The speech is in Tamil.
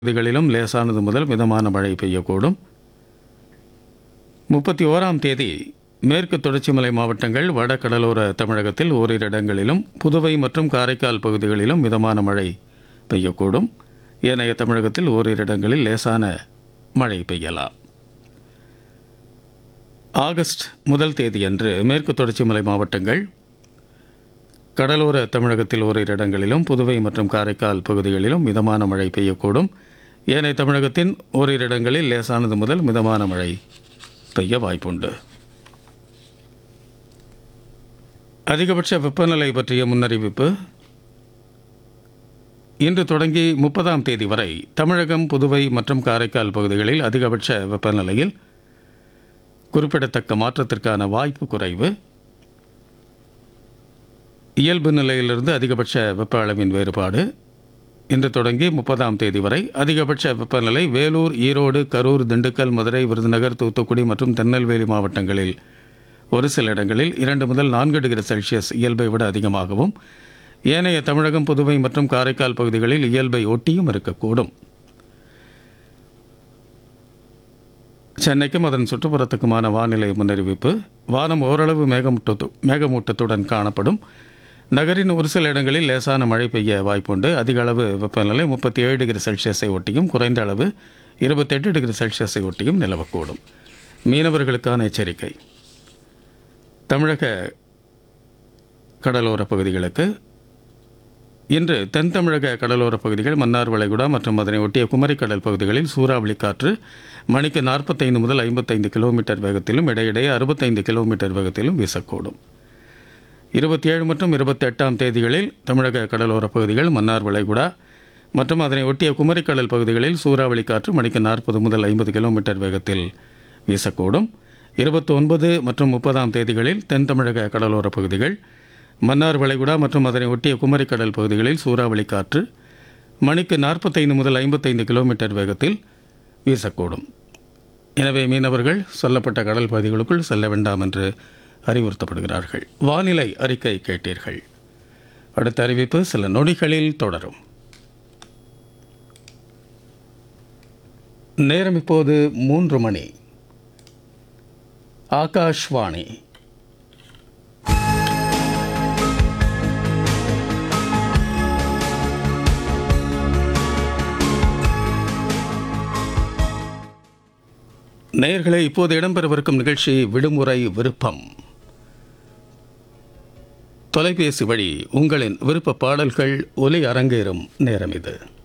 பகுதிகளிலும் லேசானது முதல் மிதமான மழை பெய்யக்கூடும் முப்பத்தி ஓராம் தேதி மேற்கு தொடர்ச்சி மலை மாவட்டங்கள் வட கடலோர தமிழகத்தில் ஓரிரு இடங்களிலும் புதுவை மற்றும் காரைக்கால் பகுதிகளிலும் மிதமான மழை பெய்யக்கூடும் ஏனைய தமிழகத்தில் ஓரிரு இடங்களில் லேசான மழை பெய்யலாம் ஆகஸ்ட் முதல் தேதியன்று மேற்கு தொடர்ச்சி மலை மாவட்டங்கள் கடலோர தமிழகத்தில் ஓரிரு இடங்களிலும் புதுவை மற்றும் காரைக்கால் பகுதிகளிலும் மிதமான மழை பெய்யக்கூடும் ஏனைய தமிழகத்தின் ஓரிரு இடங்களில் லேசானது முதல் மிதமான மழை பெய்ய வாய்ப்புண்டு அதிகபட்ச வெப்பநிலை பற்றிய முன்னறிவிப்பு இன்று தொடங்கி முப்பதாம் தேதி வரை தமிழகம் புதுவை மற்றும் காரைக்கால் பகுதிகளில் அதிகபட்ச வெப்பநிலையில் குறிப்பிடத்தக்க மாற்றத்திற்கான வாய்ப்பு குறைவு இயல்பு நிலையிலிருந்து அதிகபட்ச வெப்ப அளவின் வேறுபாடு இன்று தொடங்கி முப்பதாம் தேதி வரை அதிகபட்ச வெப்பநிலை வேலூர் ஈரோடு கரூர் திண்டுக்கல் மதுரை விருதுநகர் தூத்துக்குடி மற்றும் திருநெல்வேலி மாவட்டங்களில் ஒரு சில இடங்களில் இரண்டு முதல் நான்கு டிகிரி செல்சியஸ் இயல்பை விட அதிகமாகவும் ஏனைய தமிழகம் புதுவை மற்றும் காரைக்கால் பகுதிகளில் இயல்பை ஒட்டியும் இருக்கக்கூடும் சென்னைக்கும் அதன் சுற்றுப்புறத்துக்குமான வானிலை முன்னறிவிப்பு வானம் ஓரளவு மேகமூட்டத்து மேகமூட்டத்துடன் காணப்படும் நகரின் ஒரு சில இடங்களில் லேசான மழை பெய்ய வாய்ப்புண்டு அதிக அளவு வெப்பநிலை முப்பத்தி ஏழு டிகிரி செல்சியஸை ஒட்டியும் குறைந்த அளவு இருபத்தெட்டு டிகிரி செல்சியஸை ஒட்டியும் நிலவக்கூடும் மீனவர்களுக்கான எச்சரிக்கை தமிழக கடலோர பகுதிகளுக்கு இன்று தென் தமிழக கடலோர பகுதிகள் மன்னார் வளைகுடா மற்றும் அதனை ஒட்டிய குமரிக்கடல் பகுதிகளில் சூறாவளி காற்று மணிக்கு நாற்பத்தைந்து முதல் ஐம்பத்தைந்து கிலோமீட்டர் வேகத்திலும் இடையிடையே அறுபத்தைந்து கிலோமீட்டர் வேகத்திலும் வீசக்கூடும் இருபத்தி ஏழு மற்றும் இருபத்தி எட்டாம் தேதிகளில் தமிழக கடலோர பகுதிகள் மன்னார் வளைகுடா மற்றும் அதனை ஒட்டிய குமரிக்கடல் பகுதிகளில் சூறாவளி காற்று மணிக்கு நாற்பது முதல் ஐம்பது கிலோமீட்டர் வேகத்தில் வீசக்கூடும் இருபத்தி ஒன்பது மற்றும் முப்பதாம் தேதிகளில் தென் தமிழக கடலோர பகுதிகள் மன்னார் வளைகுடா மற்றும் அதனை ஒட்டிய குமரிக்கடல் பகுதிகளில் சூறாவளி காற்று மணிக்கு நாற்பத்தைந்து முதல் ஐம்பத்தைந்து கிலோமீட்டர் வேகத்தில் வீசக்கூடும் எனவே மீனவர்கள் சொல்லப்பட்ட கடல் பகுதிகளுக்குள் செல்ல வேண்டாம் என்று அறிவுறுத்தப்படுகிறார்கள் வானிலை அறிக்கை கேட்டீர்கள் அடுத்த அறிவிப்பு சில நொடிகளில் தொடரும் நேரம் இப்போது மூன்று மணி ஆகாஷ்வாணி நேயர்களே இப்போது இடம்பெறவிருக்கும் நிகழ்ச்சி விடுமுறை விருப்பம் தொலைபேசி வழி உங்களின் விருப்ப பாடல்கள் ஒலி அரங்கேறும் நேரம் இது